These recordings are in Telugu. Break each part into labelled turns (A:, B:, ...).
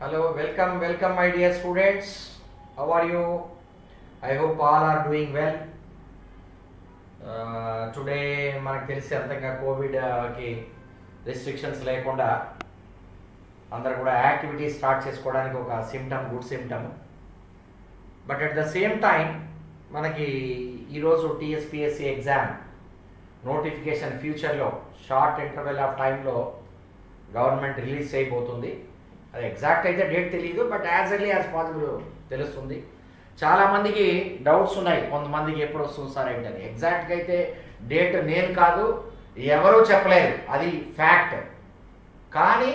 A: Hello, welcome, welcome, my dear students. How are you? I hope all are doing well. Today మనకు తెలిసి అంతగా కోవిడ్కి రెస్ట్రిక్షన్స్ లేకుండా అందరు కూడా యాక్టివిటీ స్టార్ట్ చేసుకోవడానికి ఒక symptom good symptom but at the same time మనకి ఈరోజు టీఎస్పిఎస్సి ఎగ్జామ్ నోటిఫికేషన్ ఫ్యూచర్లో షార్ట్ ఇంటర్వెల్ ఆఫ్ టైంలో గవర్నమెంట్ రిలీజ్ చేయబోతుంది అది ఎగ్జాక్ట్ అయితే డేట్ తెలియదు but as early as possible తెలుస్తుంది చాలా మందికి డౌట్స్ ఉన్నాయి కొంతమందికి ఎప్పుడు వస్తుంది సార్ ఏంటని ఎగ్జాక్ట్గా అయితే డేట్ నేను కాదు ఎవరూ చెప్పలేరు అది ఫ్యాక్ట్ కానీ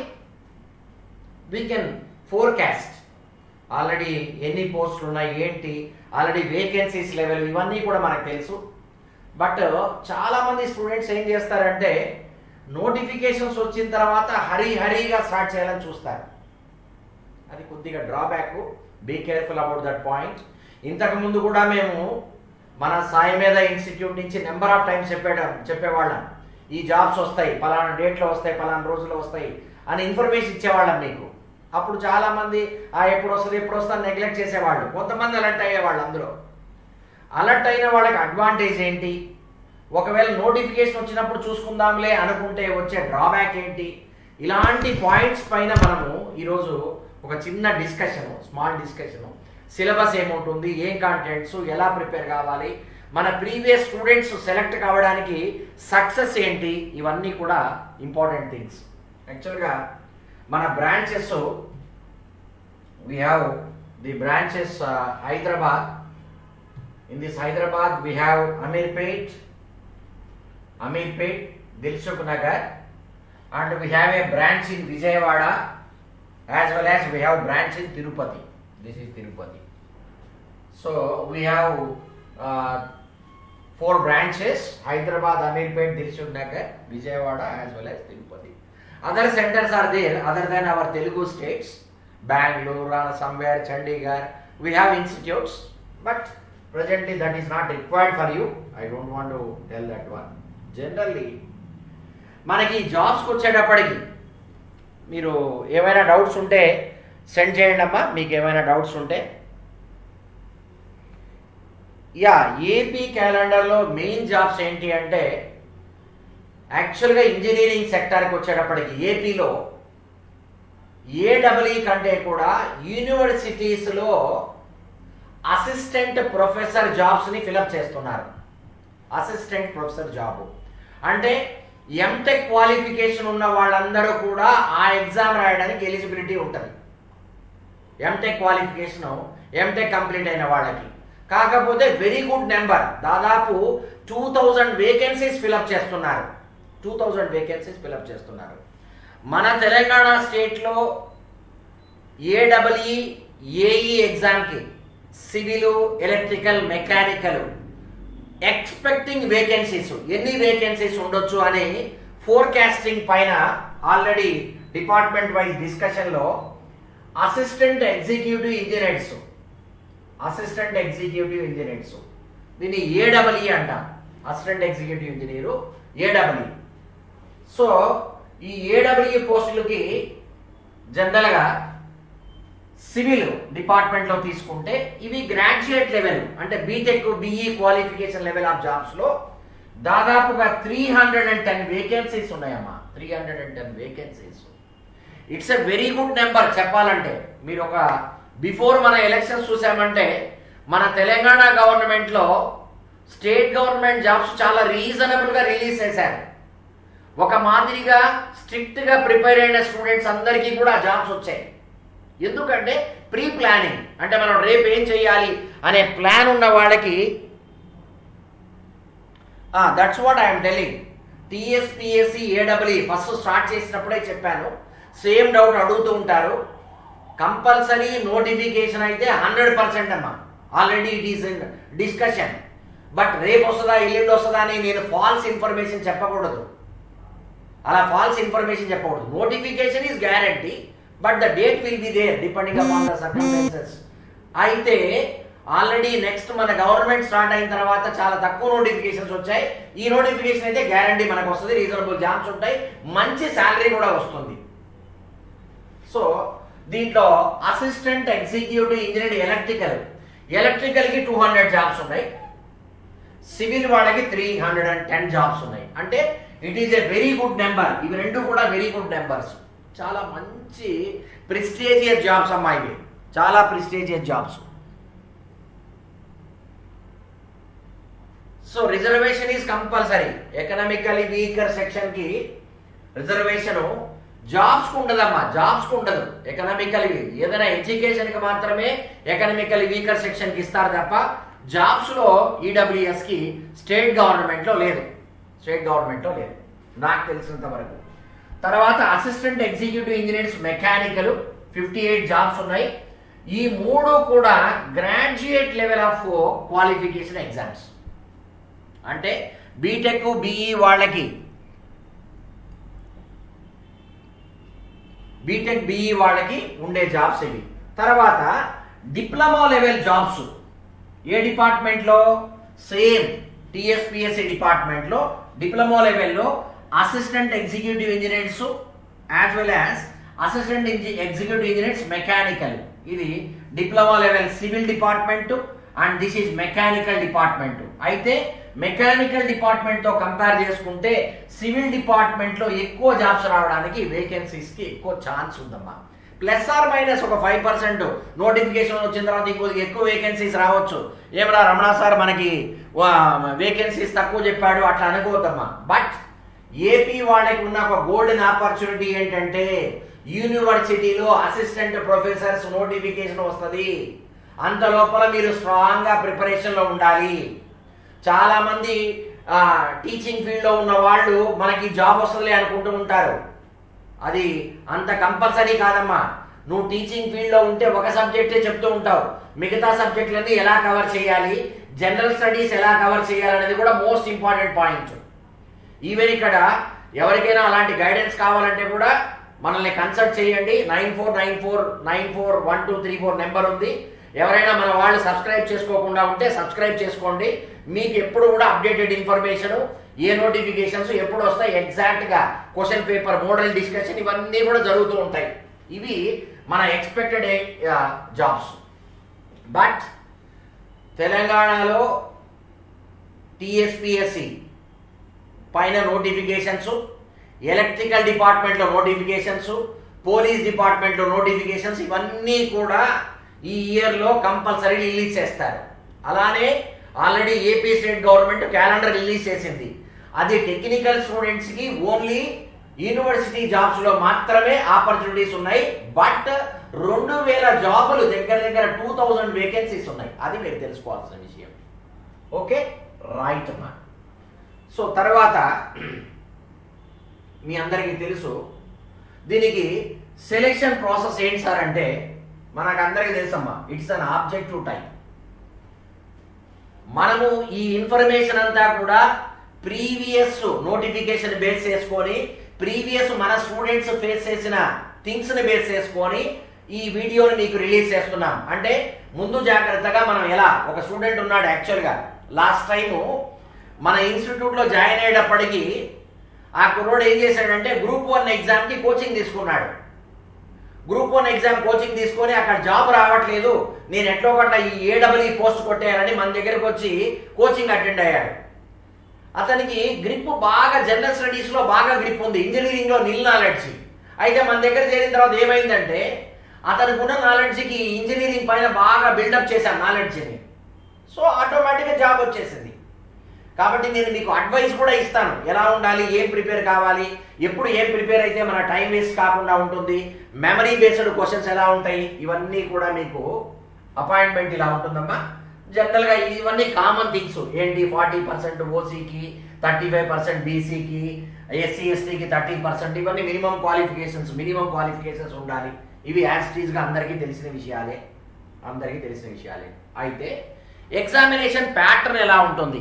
A: వీ కెన్ ఫోర్కాస్ట్ ఆల్రెడీ ఎన్ని పోస్టులు ఉన్నాయి ఏంటి ఆల్రెడీ వేకెన్సీస్ లెవెల్ ఇవన్నీ కూడా మనకు తెలుసు బట్ చాలా మంది స్టూడెంట్స్ ఏం చేస్తారంటే నోటిఫికేషన్స్ వచ్చిన తర్వాత హరీ హరీగా స్టార్ట్ చేయాలని చూస్తారు అది కొద్దిగా drawback be careful about that point ఇంతకు ముందు కూడా మేము మన సాయి మీద ఇన్స్టిట్యూట్ నుంచి నెంబర్ ఆఫ్ టైమ్స్ చెప్పేయడం చెప్పేవాళ్ళం ఈ జాబ్స్ వస్తాయి పలానా డేట్లో వస్తాయి పలానా రోజుల్లో వస్తాయి అని ఇన్ఫర్మేషన్ ఇచ్చేవాళ్ళం మీకు అప్పుడు చాలా మంది ఆ ఎప్పుడు వస్తుంది ఎప్పుడు వస్తుంది నెగ్లెక్ట్ చేసేవాళ్ళు కొంతమంది అలర్ట్ అయ్యేవాళ్ళు అందులో అలర్ట్ అయిన వాళ్ళకి అడ్వాంటేజ్ ఏంటి ఒకవేళ నోటిఫికేషన్ వచ్చినప్పుడు చూసుకుందాంలే అనుకుంటే వచ్చే డ్రాబ్యాక్ ఏంటి ఇలాంటి పాయింట్స్ పైన మనము ఈరోజు ఒక చిన్న డిస్కషన్ స్మాల్ డిస్కషన్ సిలబస్ ఏముంటుంది ఏం కాంటెంట్స్ ఎలా ప్రిపేర్ కావాలి మన ప్రీవియస్ స్టూడెంట్స్ సెలెక్ట్ కావడానికి సక్సెస్ ఏంటి ఇవన్నీ కూడా ఇంపార్టెంట్ థింగ్స్ యాక్చువల్గా మన branches we have the branches Hyderabad in this Hyderabad we have Ameerpet Ameerpet Dilsukhnagar and we have a branch in Vijayawada as well as we have branch in Tirupati. This is Tirupati. So we have uh, four branches: Hyderabad, Amirpet, Dilshuk Nagar, Vijayawada, as well as Tirupati. Other centers are there other than our Telugu states, Bangalore, or somewhere Chandigarh. We have institutes, but presently that is not required for you. I don't want to tell that one. Generally, మనకి జాబ్స్కి వచ్చేటప్పటికి మీరు ఏమైనా డౌట్స్ ఉంటే సెండ్ చేయండి అమ్మా మీకు ఏమైనా డౌట్స్ ఉంటే యా ఏపీ క్యాలెండర్లో మెయిన్ జాబ్స్ ఏంటి అంటే యాక్చువల్గా ఇంజనీరింగ్ సెక్టార్కి వచ్చేటప్పటికి ఏపీలో ఏడబ్ల్యూ కంటే కూడా యూనివర్సిటీస్లో అసిస్టెంట్ ప్రొఫెసర్ జాబ్స్ని ఫిలప్ చేస్తున్నారు అసిస్టెంట్ ప్రొఫెసర్ జాబ్ అంటే ఎంటెక్ క్వాలిఫికేషన్ ఉన్న వాళ్ళందరూ కూడా ఆ ఎగ్జామ్ రాయడానికి ఎలిజిబిలిటీ ఉంటుంది ఎంటెక్ క్వాలిఫికేషన్ ఎంటెక్ కంప్లీట్ అయిన వాళ్ళకి కాకపోతే వెరీ గుడ్ నెంబర్ దాదాపు టూ థౌజండ్ వేకెన్సీస్ ఫిలప్ చేస్తున్నారు టూ థౌజండ్ వేకెన్సీస్ ఫిలప్ చేస్తున్నారు మన తెలంగాణ స్టేట్లో ఏడబ్ల్ఈ ఏఈ ఎగ్జామ్కి civil electrical mechanical expecting vacancies ఎన్ని వేకెన్సీస్ ఉండొచ్చు అని ఫోర్కాస్టింగ్ పైన ఆల్రెడీ డిపార్ట్మెంట్ వైజ్ డిస్కషన్లో assistant executive engineers assistant executive engineers దీన్ని ఏడబ్ల్ఈ అంట అసిస్టెంట్ ఎగ్జిక్యూటివ్ ఇంజనీరు ఏడబ్ల్ఈ సో ఈ ఏడబ్ల్ఈ పోస్టులకి జనరల్గా సివిల్ డిపార్ట్మెంట్లో తీసుకుంటే ఇవి గ్రాడ్యుయేట్ లెవెల్ అంటే BTech BE qualification level of జాబ్స్లో దాదాపుగా three hundred and ten vacancies ఉన్నాయమ్మా three hundred and ten vacancies it's a very good number చెప్పాలంటే మీరు ఒక బిఫోర్ మన ఎలక్షన్స్ చూసామంటే మన తెలంగాణ గవర్నమెంట్లో స్టేట్ గవర్నమెంట్ జాబ్స్ చాలా రీజనబుల్గా రిలీజ్ చేశారు ఒక మాదిరిగా స్ట్రిక్ట్గా ప్రిపేర్ అయిన స్టూడెంట్స్ అందరికీ కూడా జాబ్స్ వచ్చాయి ఎందుకంటే ప్రీ ప్లానింగ్ అంటే మనం రేపు ఏం చేయాలి అనే ప్లాన్ ఉన్న వాళ్ళకి that's what I'm telling TSPSC ఏడబ్ల్యూ ఫస్ట్ స్టార్ట్ చేసినప్పుడే చెప్పాను సేమ్ డౌట్ అడుగుతూ ఉంటారు కంపల్సరీ నోటిఫికేషన్ అయితే హండ్రెడ్ పర్సెంట్ అమ్మా already it is in discussion but రేపు వస్తుందా ఎల్లుండి వస్తుందా అని నేను ఫాల్స్ ఇన్ఫర్మేషన్ చెప్పకూడదు అలా ఫాల్స్ ఇన్ఫర్మేషన్ చెప్పకూడదు notification is guarantee but the date will be there depending upon the circumstances అయితే ఆల్రెడీ నెక్స్ట్ మన గవర్నమెంట్ స్టార్ట్ అయిన తర్వాత చాలా తక్కువ నోటిఫికేషన్స్ వచ్చాయి ఈ నోటిఫికేషన్ అయితే గ్యారంటీ మనకు వస్తుంది రీజనబుల్ జాబ్స్ ఉంటాయి మంచి శాలరీ కూడా వస్తుంది సో దీంట్లో assistant executive engineer electrical electrical కి టూ హండ్రెడ్ జాబ్స్ ఉన్నాయి సివిల్ వాళ్ళకి three hundred and ten jobs ఉన్నాయి అంటే it is a very good number ఇవి రెండు కూడా వెరీ గుడ్ నెంబర్స్ చాలా మంచి ప్రిస్టేజియస్ జాబ్స్ అమ్మా ఇవి చాలా prestigious jobs so reservation is compulsory economically weaker section కి రిజర్వేషన్ జాబ్స్ కు ఉండదమ్మా జాబ్స్ కు ఉండదు ఎకనామికలీ ఏదైనా ఎడ్యుకేషన్ కి మాత్రమే ఎకనామికలీ వీకర్ సెక్షన్ కి ఇస్తారు తప్ప జాబ్స్ లో ఈడబ్ల్యూఎస్ కి స్టేట్ గవర్నమెంట్ లో లేదు స్టేట్ గవర్నమెంట్ లో లేదు నాకు తెలిసినంత వరకు తర్వాత assistant executive engineers mechanical fifty eight jobs ఉన్నాయి ఈ మూడు కూడా graduate level of qualification exams అంటే బీటెక్ బిఈ వాళ్ళకి బీటెక్ బిఈ వాళ్ళకి ఉండే జాబ్స్ ఇవి తర్వాత డిప్లొమా లెవెల్ జాబ్స్ ఏ డిపార్ట్మెంట్లో సేమ్ టిఎస్పిఎస్సి డిపార్ట్మెంట్లో డిప్లొమా లెవెల్లో assistant executive engineers as well as assistant executive engineers mechanical ఇది diploma level civil department and this is mechanical department అయితే మెకానికల్ డిపార్ట్మెంట్ తో కంపేర్ చేసుకుంటే సివిల్ డిపార్ట్మెంట్ లో ఎక్కువ జాబ్స్ రావడానికి వేకెన్సీస్ కి ఎక్కువ ఛాన్స్ ఉందమ్మా ప్లస్ ఆర్ మైనస్ ఒక ఫైవ్ పర్సెంట్ నోటిఫికేషన్ వచ్చిన తర్వాత ఇంకొద్దిగా ఎక్కువ వేకెన్సీస్ రావచ్చు ఏమరా రమణ సార్ మనకి వేకెన్సీస్ తక్కువ చెప్పాడు అట్లా అనుకోవద్దమ్మా బట్ ఏపీ వాళ్ళకి ఉన్న ఒక గోల్డెన్ ఆపర్చునిటీ ఏంటంటే యూనివర్సిటీలో అసిస్టెంట్ ప్రొఫెసర్స్ నోటిఫికేషన్ వస్తుంది అంత లోపల మీరు స్ట్రాంగ్ గా ప్రిపరేషన్ లో ఉండాలి చాలా మంది టీచింగ్ ఫీల్డ్ లో ఉన్న వాళ్ళు మనకి జాబ్ వస్తుంది అనుకుంటూ ఉంటారు అది అంత కంపల్సరీ కాదమ్మా నువ్వు టీచింగ్ ఫీల్డ్ లో ఉంటే ఒక సబ్జెక్టే చెప్తూ ఉంటావు మిగతా సబ్జెక్టులన్నీ ఎలా కవర్ చేయాలి జనరల్ స్టడీస్ ఎలా కవర్ చేయాలనేది కూడా మోస్ట్ ఇంపార్టెంట్ పాయింట్ ఈవెన్ ఇక్కడ ఎవరికైనా అలాంటి గైడెన్స్ కావాలంటే కూడా మనల్ని కన్సల్ట్ చేయండి nine four nine four nine four one two three four number ఉంది ఎవరైనా మన వాళ్ళు సబ్స్క్రైబ్ చేసుకోకుండా ఉంటే సబ్స్క్రైబ్ చేసుకోండి మీకు ఎప్పుడు కూడా అప్డేటెడ్ ఇన్ఫర్మేషన్ ఏ నోటిఫికేషన్స్ ఎప్పుడు వస్తాయి ఎగ్జాక్ట్ గా క్వశ్చన్ పేపర్ మోడల్ డిస్కషన్ ఇవన్నీ కూడా జరుగుతూ ఉంటాయి ఇవి మన ఎక్స్పెక్టెడ్ జాబ్స్ బట్ తెలంగాణలో టిఎస్పిఎస్సి పైన నోటిఫికేషన్స్ ఎలక్ట్రికల్ డిపార్ట్మెంట్లో నోటిఫికేషన్స్ పోలీస్ డిపార్ట్మెంట్లో నోటిఫికేషన్స్ ఇవన్నీ కూడా ఈ ఇయర్లో కంపల్సరీ రిలీజ్ చేస్తారు అలానే already AP state government calendar release చేసింది అది టెక్నికల్ స్టూడెంట్స్కి ఓన్లీ యూనివర్సిటీ జాబ్స్లో మాత్రమే ఆపర్చునిటీస్ ఉన్నాయి బట్ రెండు వేల జాబులు దగ్గర దగ్గర టూ థౌజండ్ వేకెన్సీస్ ఉన్నాయి అది మీరు తెలుసుకోవాల్సిన విషయం ఓకే రైట్ అమ్మా సో తర్వాత మీ అందరికీ తెలుసు దీనికి సెలెక్షన్ ప్రాసెస్ ఏంటి సార్ అంటే మనకు అందరికీ తెలుసమ్మా ఇట్స్ అన్ ఆబ్జెక్టివ్ టైప్ మనము ఈ ఇన్ఫర్మేషన్ అంతా కూడా ప్రీవియస్ నోటిఫికేషన్ బేస్ చేసుకొని ప్రీవియస్ మన స్టూడెంట్స్ ఫేస్ చేసిన థింగ్స్ ని బేస్ చేసుకొని ఈ వీడియోని మీకు రిలీజ్ చేస్తున్నాం అంటే ముందు జాగ్రత్తగా మనం ఎలా ఒక స్టూడెంట్ ఉన్నాడు యాక్చువల్గా లాస్ట్ టైము మన ఇన్స్టిట్యూట్లో జాయిన్ అయ్యేటప్పటికి ఆ కుర్రోడు ఏం చేశాడంటే గ్రూప్ వన్ ఎగ్జామ్కి కోచింగ్ తీసుకున్నాడు గ్రూప్ వన్ ఎగ్జామ్ కోచింగ్ తీసుకొని అక్కడ జాబ్ రావట్లేదు నేను ఎట్లో గట్ల ఈ ఏడబ్ల్యూ పోస్ట్ కొట్టేయాలని మన దగ్గరకు వచ్చి కోచింగ్ అటెండ్ అయ్యాడు అతనికి గ్రిప్ బాగా జనరల్ స్టడీస్ లో బాగా గ్రిప్ ఉంది ఇంజనీరింగ్ లో నిల్ నాలెడ్జ్ అయితే మన దగ్గర చేరిన తర్వాత ఏమైందంటే అతనికి ఉన్న నాలెడ్జ్కి ఇంజనీరింగ్ పైన బాగా బిల్డప్ చేశాను నాలెడ్జ్ని సో ఆటోమేటిక్గా జాబ్ వచ్చేసింది కాబట్టి నేను మీకు అడ్వైస్ కూడా ఇస్తాను ఎలా ఉండాలి ఏం ప్రిపేర్ కావాలి ఎప్పుడు ఏం ప్రిపేర్ అయితే మన టైం వేస్ట్ కాకుండా ఉంటుంది మెమరీ బేస్డ్ క్వశ్చన్స్ ఎలా ఉంటాయి ఇవన్నీ కూడా మీకు అపాయింట్మెంట్ ఇలా ఉంటుందమ్మా జనరల్గా ఇవన్నీ కామన్ థింగ్స్ ఏంటి ఫార్టీ పర్సెంట్ ఓసీకి థర్టీ ఫైవ్ పర్సెంట్ బీసీకి ఎస్సీ ఎస్టీకి థర్టీ పర్సెంట్ ఇవన్నీ మినిమం క్వాలిఫికేషన్స్ మినిమం క్వాలిఫికేషన్స్ ఉండాలి ఇవి యాస్టీస్గా అందరికీ తెలిసిన విషయాలే అందరికీ తెలిసిన విషయాలే అయితే ఎగ్జామినేషన్ ప్యాటర్న్ ఎలా ఉంటుంది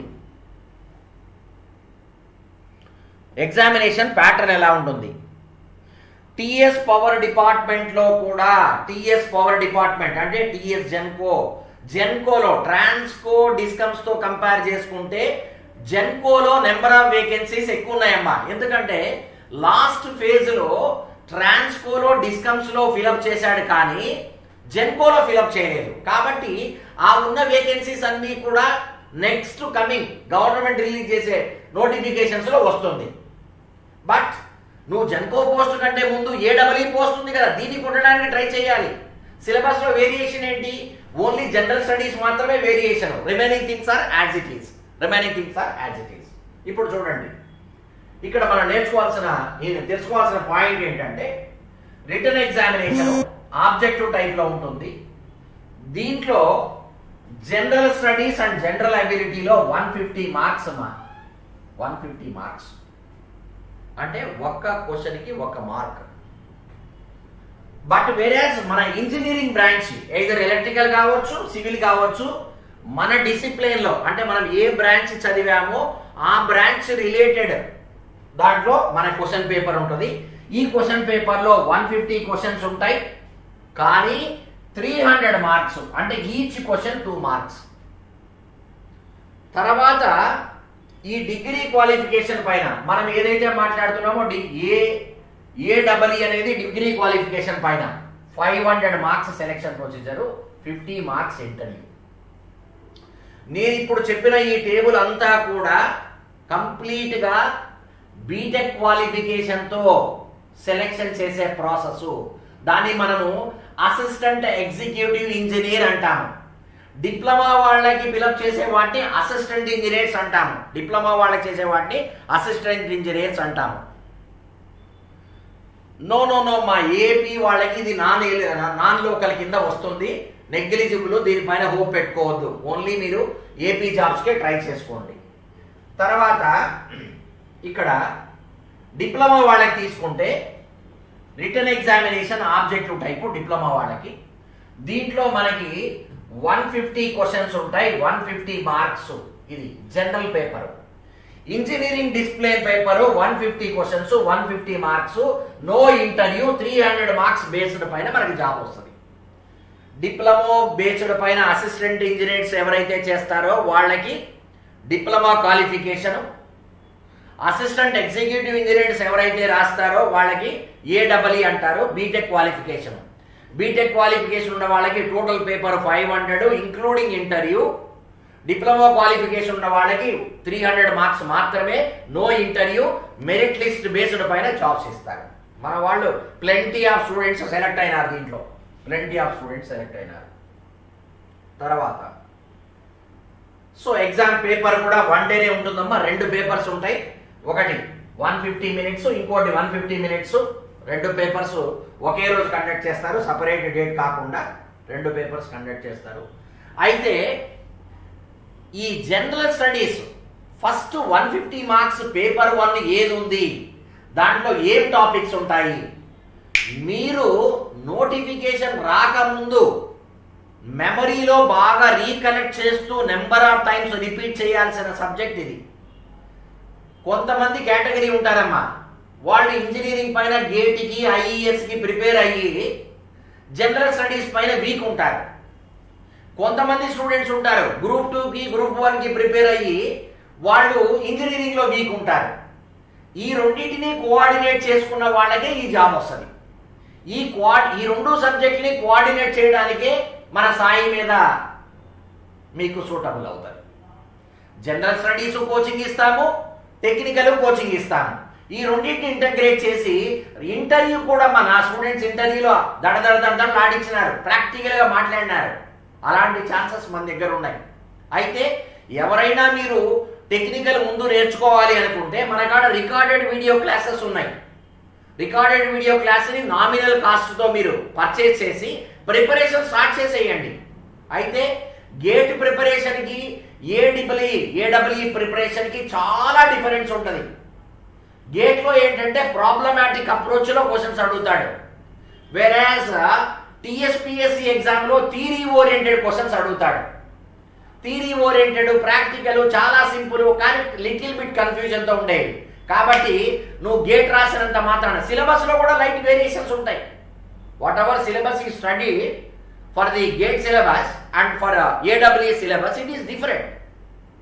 A: ఎగ్జామినేషన్ ప్యాటర్న్ ఎలా ఉంటుంది టిఎస్ పవర్ డిపార్ట్మెంట్లో కూడా టిఎస్ పవర్ డిపార్ట్మెంట్ అంటే టిఎస్ జెన్కో జెన్కోలో ట్రాన్స్కో డిస్కమ్స్తో కంపేర్ చేసుకుంటే జెన్కోలో నెంబర్ ఆఫ్ వేకెన్సీస్ ఎక్కువ ఉన్నాయమ్మా ఎందుకంటే లాస్ట్ ఫేజ్లో ట్రాన్స్కోలో డిస్కమ్స్లో ఫిలప్ చేశాడు కానీ జెన్కోలో ఫిలప్ చేయలేదు కాబట్టి ఆ ఉన్న వేకెన్సీస్ అన్నీ కూడా నెక్స్ట్ కమింగ్ గవర్నమెంట్ రిలీజ్ చేసే నోటిఫికేషన్స్లో వస్తుంది బట్ నువ్వు జెన్కో పోస్ట్ కంటే ముందు ఏడబ్ల్యూ పోస్ట్ ఉంది కదా దీన్ని కొట్టడానికి ట్రై చేయాలి సిలబస్లో వేరియేషన్ ఏంటి ఓన్లీ జనరల్ స్టడీస్ మాత్రమే variation remaining things are as it is remaining things are as it is ఇప్పుడు చూడండి ఇక్కడ మనం నేర్చుకోవాల్సిన ఈ- తెలుసుకోవాల్సిన పాయింట్ ఏంటంటే రిటర్న్ ఎగ్జామినేషన్ ఆబ్జెక్టివ్ టైప్లో ఉంటుంది దీంట్లో జనరల్ స్టడీస్ అండ్ జనరల్ అబిలిటీలో వన్ ఫిఫ్టీ మార్క్స్ అమ్మా వన్ ఫిఫ్టీ మార్క్స్ అంటే ఒక్క క్వశ్చన్కి ఒక మార్క్ బట్ వేరేస్ మన ఇంజనీరింగ్ బ్రాంచ్ either ఎలక్ట్రికల్ కావచ్చు సివిల్ కావచ్చు మన discipline లో అంటే మనం ఏ బ్రాంచ్ చదివామో ఆ బ్రాంచ్ రిలేటెడ్ దాంట్లో మన క్వశ్చన్ పేపర్ ఉంటుంది ఈ క్వశ్చన్ పేపర్లో వన్ ఫిఫ్టీ క్వశ్చన్స్ ఉంటాయి కానీ త్రీ హండ్రెడ్ మార్క్స్ అంటే ఈచ్ క్వశ్చన్ టూ మార్క్స్ తర్వాత ఈ డిగ్రీ క్వాలిఫికేషన్ పైన మనం ఏదైతే మాట్లాడుతున్నామో డి- ఏ ఏ డబల్ఈ అనేది డిగ్రీ క్వాలిఫికేషన్ పైన five hundred marks selection procedure fifty marks interview నేను ఇప్పుడు చెప్పిన ఈ టేబుల్ అంతా కూడా కంప్లీట్గా బీటెక్ క్వాలిఫికేషన్తో సెలెక్షన్ చేసే ప్రాసెస్ దాన్ని మనము అసిస్టెంట్ ఎగ్జిక్యూటివ్ ఇంజనీర్ అంటాము డిప్లొమా వాళ్ళకి ఫిలప్ చేసే వాటిని అసిస్టెంట్ ఇంజనీర్స్ అంటాము డిప్లొమా వాళ్ళకి చేసే వాటిని అసిస్టెంట్ ఇంజనీర్స్ అంటాము నో నో నో మా ఏపీ వాళ్ళకి ఇది నాన్ నాన్ లోకల్ కింద వస్తుంది నెగ్లిజిబుల్ దీనిపైన హోప్ పెట్టుకోవద్దు ఓన్లీ మీరు ఏపీ జాబ్స్కే ట్రై చేసుకోండి తర్వాత ఇక్కడ డిప్లొమా వాళ్ళకి తీసుకుంటే written examination objective type diploma వాళ్ళకి దీంట్లో మనకి వన్ ఫిఫ్టీ క్వశ్చన్స్ ఉంటాయి వన్ ఫిఫ్టీ మార్క్స్ ఇది general paper engineering discipline paper one fifty questions one fifty marks no interview three hundred marks based పైన మనకి జాబ్ వస్తుంది డిప్లొమా బేస్డ్ పైన అసిస్టెంట్ ఇంజనీర్స్ ఎవరైతే చేస్తారో వాళ్ళకి diploma qualification assistant executive engineers ఎవరైతే రాస్తారో వాళ్ళకి ఏడబ్ల్ఈ అంటారు బీటెక్ క్వాలిఫికేషన్ బీటెక్ క్వాలిఫికేషన్ ఉన్న వాళ్ళకి total paper five hundred including interview diploma qualification ఉన్న వాళ్ళకి త్రీ హండ్రెడ్ మార్క్స్ మాత్రమే no interview merit list based పైన జాబ్స్ ఇస్తారు మన వాళ్ళు ప్లెంటీ ఆఫ్ స్టూడెంట్స్ సెలెక్ట్ అయినారు దీంట్లో ప్లెంటీ ఆఫ్ స్టూడెంట్స్ సెలెక్ట్ అయినారు తర్వాత సో ఎగ్జామ్ పేపర్ కూడా వన్ డేనే ఉంటుందమ్మా రెండు పేపర్స్ ఉంటాయి ఒకటి వన్ ఫిఫ్టీ మినిట్స్ ఇంకోటి వన్ ఫిఫ్టీ మినిట్స్ రెండు పేపర్స్ ఒకే రోజు కండక్ట్ చేస్తారు సపరేట్ డేట్ కాకుండా రెండు పేపర్స్ కండక్ట్ చేస్తారు అయితే ఈ general studies first one fifty marks paper one ఏది ఉంది దాంట్లో ఏం టాపిక్స్ ఉంటాయి మీరు నోటిఫికేషన్ రాకముందు మెమరీలో బాగా రీకలెక్ట్ చేస్తూ నెంబర్ ఆఫ్ టైమ్స్ రిపీట్ చేయాల్సిన సబ్జెక్ట్ ఇది కొంతమంది కేటగిరీ ఉంటారమ్మా వాళ్ళు ఇంజనీరింగ్ పైన గేట్కి ఐఈఎస్కి ప్రిపేర్ అయ్యి జనరల్ స్టడీస్ పైన వీక్ ఉంటారు కొంతమంది స్టూడెంట్స్ ఉంటారు గ్రూప్ టూకి గ్రూప్ వన్కి ప్రిపేర్ అయ్యి వాళ్ళు ఇంజనీరింగ్లో వీక్ ఉంటారు ఈ రెండింటిని కోఆర్డినేట్ చేసుకున్న వాళ్ళకే ఈ జాబ్ వస్తుంది ఈ కోఆ ఈ రెండు సబ్జెక్ట్ని కోఆర్డినేట్ చేయడానికే మన సాయి మీద మీకు సూటబుల్ అవుతారు జనరల్ స్టడీస్ కోచింగ్ ఇస్తాము టెక్నికల్ కోచింగ్ ఇస్తాము ఈ రెండింటిని ఇంటగ్రేట్ చేసి ఇంటర్వ్యూ కూడా మా నా స్టూడెంట్స్ ఇంటర్వ్యూలో దడ దడ దడ దడ ఆడించినారు ప్రాక్టికల్గా మాట్లాడినారు అలాంటి ఛాన్సెస్ మన దగ్గర ఉన్నాయి అయితే ఎవరైనా మీరు టెక్నికల్ ముందు నేర్చుకోవాలి అనుకుంటే మన కాడ రికార్డెడ్ వీడియో క్లాసెస్ ఉన్నాయి రికార్డెడ్ వీడియో క్లాస్ని నామినల్ కాస్ట్తో మీరు పర్చేస్ చేసి ప్రిపరేషన్ స్టార్ట్ చేసేయండి అయితే గేట్ ప్రిపరేషన్కి ఏడబ్ల్ఈ ఏడబ్ల్ఈ ప్రిపరేషన్కి చాలా డిఫరెన్స్ ఉంటుంది గేట్లో ఏంటంటే ప్రాబ్లమాటిక్ అప్రోచ్లో క్వశ్చన్స్ అడుగుతాడు వెరాజ్ టిఎస్పిఎస్సి ఎగ్జామ్లో థీరీ ఓరియంటెడ్ క్వశ్చన్స్ అడుగుతాడు థీరీ ఓరియంటెడ్ ప్రాక్టికల్ చాలా సింపుల్ కానీ లిటిల్ బిట్ కన్ఫ్యూజన్తో ఉండేవి కాబట్టి నువ్వు గేట్ రాసినంత మాత్రాన సిలబస్లో కూడా లైట్ వేరియేషన్స్ ఉంటాయి వాట్ ఎవర్ సిలబస్ ఈ study for the GATE syllabus and for ఏడబ్ల్యూ syllabus it is different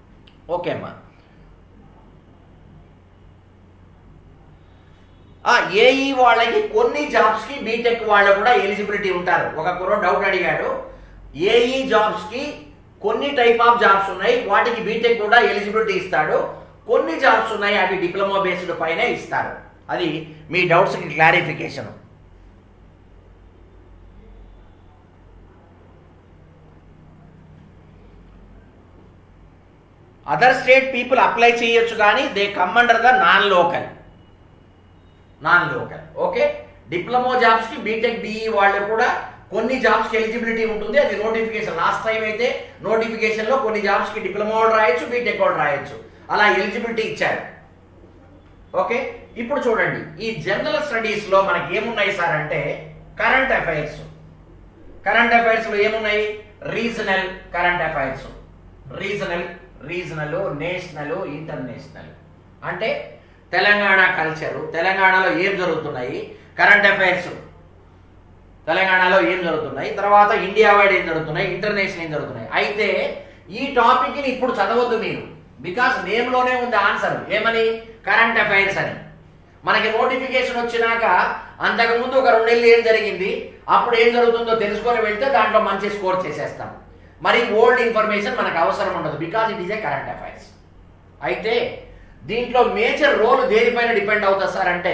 A: okay అమ్మా ఏఈ వాళ్ళకి కొన్ని జాబ్స్ కి బీటెక్ వాళ్ళు కూడా ఎలిజిబిలిటీ ఉంటారు ఒక కుర్ర డౌట్ అడిగాడు ఏఈ జాబ్స్ కి కొన్ని టైప్ ఆఫ్ జాబ్స్ ఉన్నాయి వాటికి బీటెక్ కూడా ఎలిజిబిలిటీ ఇస్తాడు కొన్ని జాబ్స్ ఉన్నాయి అవి డిప్లొమా బేస్డ్ పైనే ఇస్తారు అది మీ డౌట్స్ కి clarification other state people apply చేయొచ్చు కానీ they come under the non local non local okay diploma jobs కి బీటెక్ బిఈ వాళ్ళు కూడా కొన్ని జాబ్స్ కి ఎలిజిబిలిటీ ఉంటుంది అది నోటిఫికేషన్ లాస్ట్ టైం అయితే నోటిఫికేషన్ లో కొన్ని జాబ్స్ కి డిప్లొమా వాళ్ళు రాయొచ్చు బీటెక్ వాళ్ళు రాయొచ్చు అలా ఎలిజిబిలిటీ ఇచ్చారు ఓకే ఇప్పుడు చూడండి ఈ జనరల్ స్టడీస్ లో మనకి ఏమున్నాయి సార్ అంటే కరెంట్ అఫైర్స్ కరెంట్ అఫైర్స్ లో ఏమున్నాయి regional current affairs regional regional national international అంటే తెలంగాణ కల్చరు తెలంగాణలో ఏం జరుగుతున్నాయి కరెంట్ అఫైర్స్ తెలంగాణలో ఏం జరుగుతున్నాయి తర్వాత ఇండియా వైడ్ ఏం జరుగుతున్నాయి ఇంటర్నేషనల్ ఏం జరుగుతున్నాయి అయితే ఈ టాపిక్ ని ఇప్పుడు చదవద్దు మీరు బికాస్ నేమ్ లోనే ఉంది ఆన్సర్ ఏమని కరెంట్ అఫైర్స్ అని మనకి నోటిఫికేషన్ వచ్చినాక అంతకుముందు ఒక రెండేళ్ళు ఏం జరిగింది అప్పుడు ఏం జరుగుతుందో తెలుసుకొని వెళ్తే దాంట్లో మంచి స్కోర్ చేసేస్తాం మరి ఓల్డ్ ఇన్ఫర్మేషన్ మనకు అవసరం ఉండదు because it is a current affairs అయితే దీంట్లో మేజర్ రోల్ దేనిపైన డిపెండ్ అవుతుంది సార్ అంటే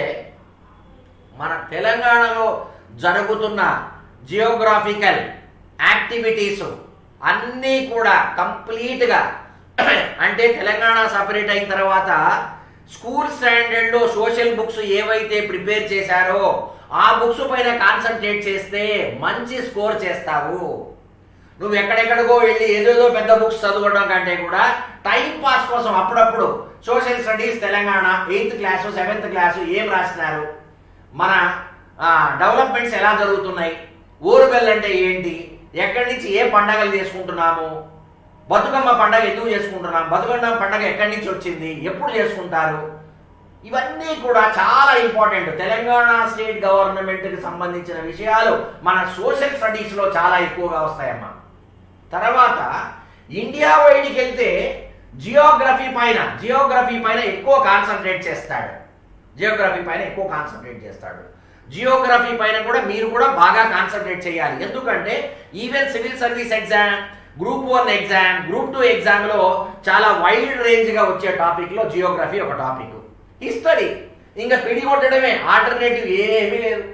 A: మన తెలంగాణలో జరుగుతున్న జియోగ్రాఫికల్ యాక్టివిటీస్ అన్నీ కూడా కంప్లీట్గా అంటే తెలంగాణ సపరేట్ అయిన తర్వాత స్కూల్ స్టాండర్డ్లో సోషల్ బుక్స్ ఏవైతే ప్రిపేర్ చేశారో ఆ బుక్స్ పైన కాన్సన్ట్రేట్ చేస్తే మంచి స్కోర్ చేస్తావు నువ్వు ఎక్కడెక్కడికో వెళ్ళి ఏదేదో పెద్ద బుక్స్ చదవడం కంటే కూడా టైం పాస్ కోసం అప్పుడప్పుడు social studies Telangana eighth class seventh class ఏం రాసినారు మన డెవలప్మెంట్స్ ఎలా జరుగుతున్నాయి ఊరుబెల్ అంటే ఏంటి ఎక్కడి నుంచి ఏ పండగలు చేసుకుంటున్నాము బతుకమ్మ పండగ ఎందుకు చేసుకుంటున్నాం బతుకమ్మ పండగ ఎక్కడి నుంచి వచ్చింది ఎప్పుడు చేసుకుంటారు ఇవన్నీ కూడా చాలా ఇంపార్టెంట్ తెలంగాణ స్టేట్ గవర్నమెంట్కి సంబంధించిన విషయాలు మన సోషల్ స్టడీస్లో చాలా ఎక్కువగా వస్తాయమ్మా తర్వాత ఇండియా వైడ్కి వెళ్తే జియోగ్రఫీ పైన జియోగ్రఫీ పైన ఎక్కువ కాన్సన్ట్రేట్ చేస్తాడు జియోగ్రఫీ పైన ఎక్కువ కాన్సన్ట్రేట్ చేస్తాడు జియోగ్రఫీ పైన కూడా మీరు కూడా బాగా కాన్సన్ట్రేట్ చేయాలి ఎందుకంటే even civil service exam group one exam group two ఎగ్జామ్లో చాలా వైడ్ రేంజ్గా వచ్చే టాపిక్లో జియోగ్రఫీ ఒక టాపిక్ హిస్టరీ ఇంకా పిడి కొట్టడమే ఆల్టర్నేటివ్ ఏమీ లేదు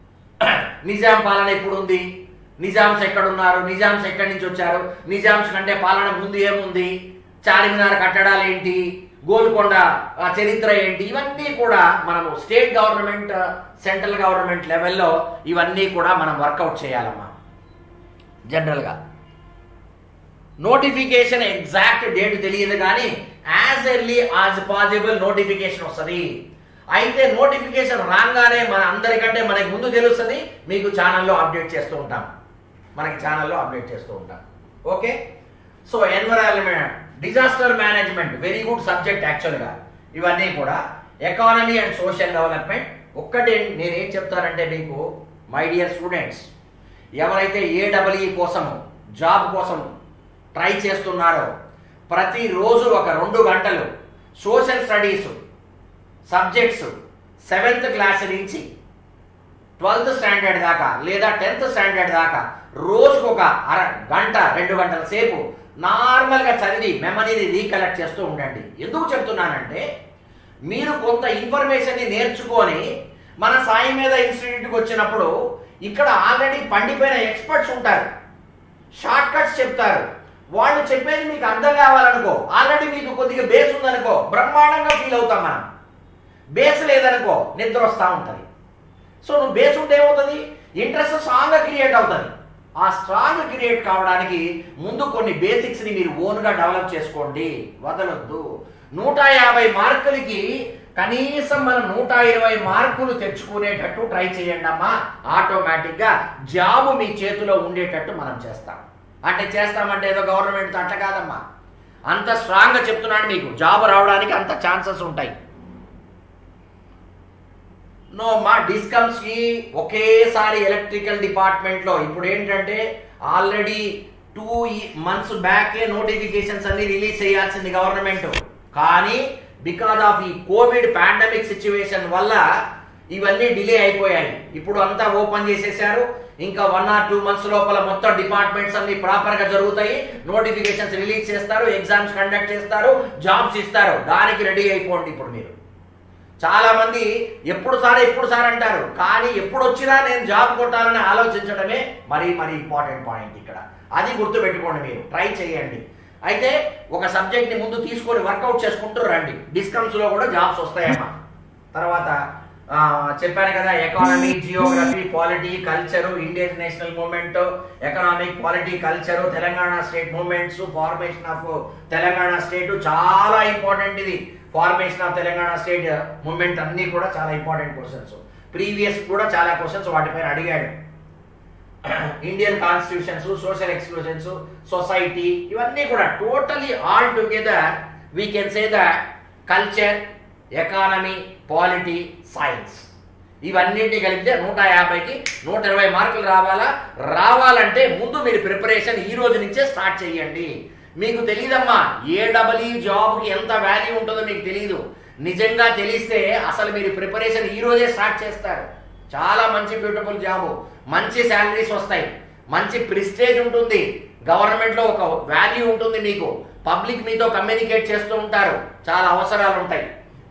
A: నిజాం పాలన ఎప్పుడు ఉంది నిజాంస్ ఎక్కడున్నారు నిజాంస్ ఎక్కడి నుంచి వచ్చారు నిజాంస్ కంటే పాలన ముందు ఏముంది చార్మినార్ కట్టడాలు ఏంటి గోల్కొండ ఆ, చరిత్ర ఏంటి ఇవన్నీ కూడా మనము స్టేట్ గవర్నమెంట్ సెంట్రల్ గవర్నమెంట్ లెవెల్లో ఇవన్నీ కూడా మనం వర్కౌట్ చేయాలమ్మా జనరల్గా నోటిఫికేషన్ ఎగ్జాక్ట్ డేట్ తెలియదు కానీ as early as possible notification వస్తుంది అయితే నోటిఫికేషన్ రాగానే మన అందరికంటే మనకి ముందు తెలుస్తుంది మీకు ఛానల్లో అప్డేట్ చేస్తూ ఉంటాం మనకి ఛానల్లో అప్డేట్ చేస్తూ ఉంటాం okay so environment disaster management very good subject యాక్చువల్గా ఇవన్నీ కూడా ఎకానమీ అండ్ సోషల్ డెవలప్మెంట్ ఒక్కటే నేనేం చెప్తానంటే మీకు మై డియర్ స్టూడెంట్స్ ఎవరైతే ఏడబ్ల్ఈ కోసం జాబ్ కోసం ట్రై చేస్తున్నారో ప్రతిరోజు ఒక రెండు గంటలు social studies subjects seventh class నుంచి ట్వెల్త్ స్టాండర్డ్ దాకా లేదా టెన్త్ స్టాండర్డ్ దాకా రోజుకు ఒక అర గంట రెండు గంటల సేపు నార్మల్గా చదివి మెమరీని రీకలెక్ట్ చేస్తూ ఉండండి ఎందుకు చెప్తున్నానంటే మీరు కొంత ఇన్ఫర్మేషన్ని నేర్చుకొని మన సాయి మీద ఇన్స్టిట్యూట్కి వచ్చినప్పుడు ఇక్కడ ఆల్రెడీ పండిపోయిన ఎక్స్పర్ట్స్ ఉంటారు షార్ట్ కట్స్ చెప్తారు వాళ్ళు చెప్పేది మీకు అర్థం కావాలనుకో ఆల్రెడీ మీకు కొద్దిగా బేస్ ఉందనుకో బ్రహ్మాండంగా ఫీల్ అవుతాం మనం బేస్ లేదనుకో నిద్ర వస్తూ ఉంటుంది సో నువ్వు బేస్ ఉంటే ఏమవుతుంది ఇంట్రెస్ట్ స్ట్రాంగ్గా క్రియేట్ అవుతుంది ఆ స్ట్రాంగ్ క్రియేట్ కావడానికి ముందు కొన్ని బేసిక్స్ని మీరు ఓన్గా డెవలప్ చేసుకోండి వదలొద్దు నూట యాభై మార్కులకి కనీసం మనం నూట ఇరవై మార్కులు తెచ్చుకునేటట్టు ట్రై చేయండి అమ్మా ఆటోమేటిక్గా జాబ్ మీ చేతిలో ఉండేటట్టు మనం చేస్తాం అంటే చేస్తామంటే ఏదో గవర్నమెంట్ అట్ట కాదమ్మా అంత స్ట్రాంగ్గా చెప్తున్నాను మీకు జాబ్ రావడానికి అంత ఛాన్సెస్ ఉంటాయి నో మా డిస్కమ్స్ కి ఒకేసారి ఎలక్ట్రికల్ డిపార్ట్మెంట్ లో ఇప్పుడు ఏంటంటే already two months back notifications అన్ని రిలీజ్ చేయాల్సింది గవర్నమెంట్ కానీ బికాజ్ ఆఫ్ ఈ కోవిడ్ పాండమిక్ సిచ్యువేషన్ వల్ల ఇవన్నీ డిలే అయిపోయాయి ఇప్పుడు అంతా ఓపెన్ చేసేసారు ఇంకా వన్ ఆర్ టూ మంత్స్ లోపల మొత్తం డిపార్ట్మెంట్స్ అన్ని ప్రాపర్ గా జరుగుతాయి నోటిఫికేషన్స్ రిలీజ్ చేస్తారు ఎగ్జామ్స్ కండక్ట్ చేస్తారు జాబ్స్ ఇస్తారు దానికి రెడీ అయిపోండి ఇప్పుడు మీరు చాలా మంది ఎప్పుడు సార్ ఎప్పుడు సార్ అంటారు కానీ ఎప్పుడు వచ్చినా నేను జాబ్ కొట్టాలని ఆలోచించడమే మరీ మరీ ఇంపార్టెంట్ పాయింట్ ఇక్కడ అది గుర్తుపెట్టుకోండి మీరు ట్రై చేయండి అయితే ఒక సబ్జెక్ట్ ని ముందు తీసుకొని వర్కౌట్ చేసుకుంటూ రండి డిస్కమ్స్ లో కూడా జాబ్స్ వస్తాయమ్మా తర్వాత ఆ, చెప్పాను కదా economy geography polity culture Indian national movement economic polity culture Telangana state movements formation of Telangana state చాలా ఇంపార్టెంట్ ఇది formation of Telangana state movement అన్ని కూడా చాలా ఇంపార్టెంట్ క్వశ్చన్స్ ప్రీవియస్ కూడా చాలా క్వశ్చన్స్ వాటిపైన అడిగాడు Indian constitutions social exclusions society ఇవన్నీ కూడా totally all together we can say the culture economy polity science ఇవన్నింటినీ కలిపితే నూట యాభైకి నూట ఇరవై మార్కులు రావాలా రావాలంటే ముందు మీరు ప్రిపరేషన్ ఈ రోజు నుంచే స్టార్ట్ చేయండి మీకు తెలియదమ్మా ఏ డబల్ జాబ్కి ఎంత వాల్యూ ఉంటుందో మీకు తెలియదు నిజంగా తెలిస్తే అసలు మీరు ప్రిపరేషన్ ఈ రోజే స్టార్ట్ చేస్తారు చాలా మంచి బ్యూటిఫుల్ జాబ్ మంచి శాలరీస్ వస్తాయి మంచి ప్రిస్టేజ్ ఉంటుంది గవర్నమెంట్ లో ఒక వాల్యూ ఉంటుంది మీకు పబ్లిక్ మీతో కమ్యూనికేట్ చేస్తూ ఉంటారు చాలా అవసరాలు ఉంటాయి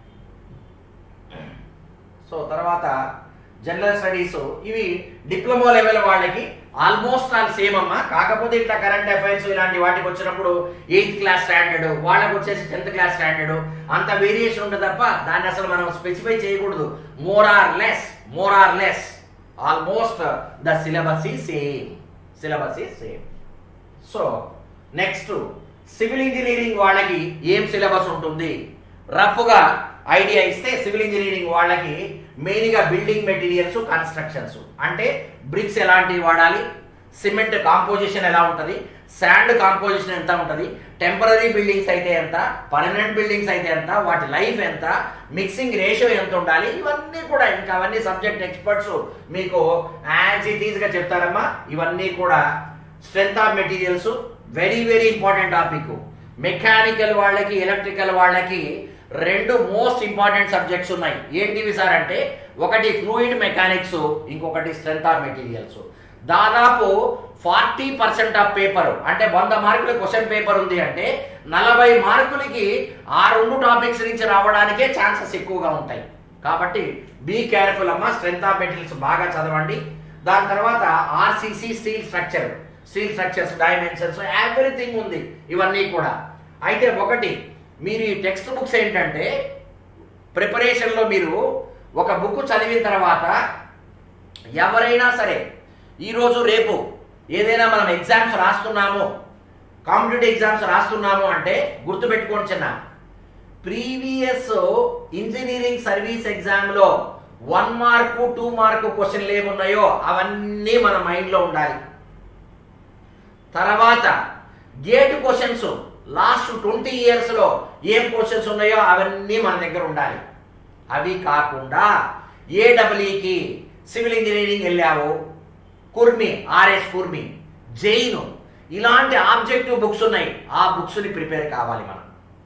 A: సో తర్వాత జనరల్ స్టడీస్ ఇవి డిప్లొమా లెవెల్ వాళ్ళకి ఆల్మోస్ట్ ఆల్ సేమ్ అమ్మా కాకపోతే ఇట్లా కరెంట్ అఫైర్స్ ఇలాంటి వాటికి వచ్చినప్పుడు ఎయిత్ క్లాస్ స్టాండర్డ్ వాళ్ళకి వచ్చేసి టెన్త్ క్లాస్ స్టాండర్డ్ అంత వేరియేషన్ ఉంటుంది తప్ప దాన్ని అసలు మనం స్పెసిఫై చేయకూడదు more or less more or less almost the syllabus ఈ సేమ్ సిలబస్ ఈ same so next civil engineering వాళ్ళకి ఏం సిలబస్ ఉంటుంది రఫ్గా ఐడియా ఇస్తే సివిల్ ఇంజనీరింగ్ వాళ్ళకి మెయిన్గా బిల్డింగ్ మెటీరియల్స్ కన్స్ట్రక్షన్స్ అంటే బ్రిక్స్ ఎలాంటివి వాడాలి సిమెంట్ కాంపోజిషన్ ఎలా ఉంటుంది శాండ్ కాంపోజిషన్ ఎంత ఉంటుంది టెంపరీ బిల్డింగ్స్ అయితే ఎంత పర్మనెంట్ బిల్డింగ్స్ అయితే ఎంత వాటి లైఫ్ ఎంత మిక్సింగ్ రేషియో ఎంత ఉండాలి ఇవన్నీ కూడా ఇంకా అవన్నీ సబ్జెక్ట్ ఎక్స్పర్ట్స్ మీకు యాజ్ ఇట్ ఈస్ గా చెప్తారమ్మా ఇవన్నీ కూడా strength of materials very very important topic mechanical వాళ్ళకి ఎలక్ట్రికల్ వాళ్ళకి రెండు మోస్ట్ ఇంపార్టెంట్ సబ్జెక్ట్స్ ఉన్నాయి ఏంటివి సార్ అంటే ఒకటి ఫ్లూయిడ్ మెకానిక్స్ ఇంకొకటి స్ట్రెంత్ ఆఫ్ మెటీరియల్స్ దాదాపు ఫార్టీ పర్సెంట్ ఆఫ్ పేపర్ అంటే వంద మార్కుల క్వశ్చన్ పేపర్ ఉంది అంటే నలభై మార్కులకి ఆ రెండు టాపిక్స్ నుంచి రావడానికే ఛాన్సెస్ ఎక్కువగా ఉంటాయి కాబట్టి బీ కేర్ఫుల్ అమ్మా స్ట్రెంత్ ఆఫ్ మెటీరియల్స్ బాగా చదవండి దాని తర్వాత RCC steel structure steel structures dimensions everything ఉంది ఇవన్నీ కూడా అయితే ఒకటి మీరు ఈ టెక్స్ట్ బుక్స్ ఏంటంటే ప్రిపరేషన్లో మీరు ఒక బుక్ చదివిన తర్వాత ఎవరైనా సరే ఈరోజు రేపు ఏదైనా మనం ఎగ్జామ్స్ రాస్తున్నాము కాంపిటేటివ్ ఎగ్జామ్స్ రాస్తున్నాము అంటే గుర్తుపెట్టుకోండి చిన్న ప్రీవియస్ ఇంజనీరింగ్ సర్వీస్ ఎగ్జామ్లో వన్ మార్కు టూ మార్కు క్వశ్చన్లు ఏమున్నాయో అవన్నీ మన మైండ్లో ఉండాలి తర్వాత గేట్ క్వశ్చన్స్ లాస్ట్ ట్వంటీ ఇయర్స్లో ఏం క్వశ్చన్స్ ఉన్నాయో అవన్నీ మన దగ్గర ఉండాలి అవి కాకుండా ఏడబ్ల్యూకి సివిల్ ఇంజనీరింగ్ వెళ్ళావు కుర్మి ఆర్ఎస్ కుర్మి జైన్ ఇలాంటి ఆబ్జెక్టివ్ బుక్స్ ఉన్నాయి ఆ బుక్స్ని ప్రిపేర్ కావాలి మనం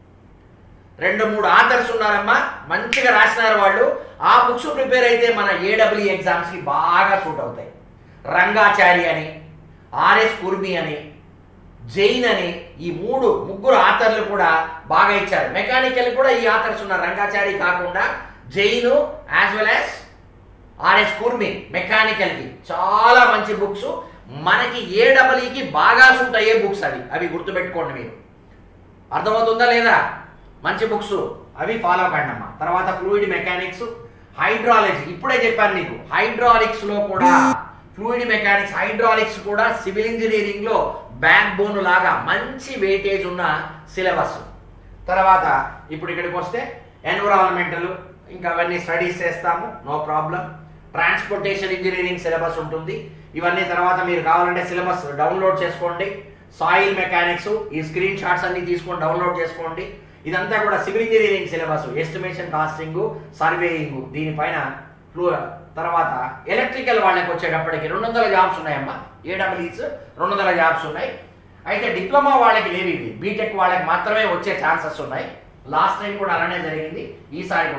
A: రెండు మూడు ఆథర్స్ ఉన్నారమ్మా మంచిగా రాసినారు వాళ్ళు ఆ బుక్స్ ప్రిపేర్ అయితే మన ఏడబ్ల్యూ ఎగ్జామ్స్కి బాగా సూట్ అవుతాయి రంగాచారి అని ఆర్ఎస్ కుర్మి అని జైన్ అని ఈ మూడు ముగ్గురు ఆథర్లు కూడా బాగా ఇచ్చారు మెకానికల్ కూడా ఈ ఆథర్స్ ఉన్నారు రంగాచారి కాకుండా Jain as well as RS Khurmi mechanical కి చాలా మంచి బుక్స్ మనకి ఏ డబల్ఈకి బాగా సూట్ అయ్యే బుక్స్ అవి అవి గుర్తుపెట్టుకోండి మీరు అర్థమవుతుందా లేదా మంచి బుక్స్ అవి ఫాలో కండి అమ్మా తర్వాత ఫ్లూయిడ్ మెకానిక్స్ హైడ్రాలజీ ఇప్పుడే చెప్పాను నీకు హైడ్రాలిక్స్ లో కూడా ఫ్లూయిడ్ మెకానిక్స్ హైడ్రాలిక్స్ కూడా సివిల్ ఇంజనీరింగ్ లో బ్యాక్ బోన్ లాగా మంచి వెయిటేజ్ ఉన్న సిలబస్ తర్వాత ఇప్పుడు ఇక్కడికి వస్తే ఎన్విరాన్మెంటల్ ఇంకా అవన్నీ స్టడీస్ చేస్తాము no problem transportation engineering syllabus ఉంటుంది ఇవన్నీ తర్వాత మీరు కావాలంటే సిలబస్ డౌన్లోడ్ చేసుకోండి సాయిల్ మెకానిక్స్ ఈ స్క్రీన్ షాట్స్ అన్ని తీసుకొని డౌన్లోడ్ చేసుకోండి ఇదంతా కూడా civil engineering syllabus estimation costing surveying దీనిపైన ఫ్లూ- తర్వాత ఎలక్ట్రికల్ వాళ్ళకి వచ్చేటప్పటికి రెండు వందల జాబ్స్ ఉన్నాయమ్మా ఏడబ్ల్యూస్ రెండు వందల జాబ్స్ ఉన్నాయి అయితే డిప్లొమా వాళ్ళకి లేవి ఇవి బీటెక్ వాళ్ళకి మాత్రమే వచ్చే ఛాన్సెస్ ఉన్నాయి లాస్ట్ టైం కూడా అలానే జరిగింది ఈసారి కూడా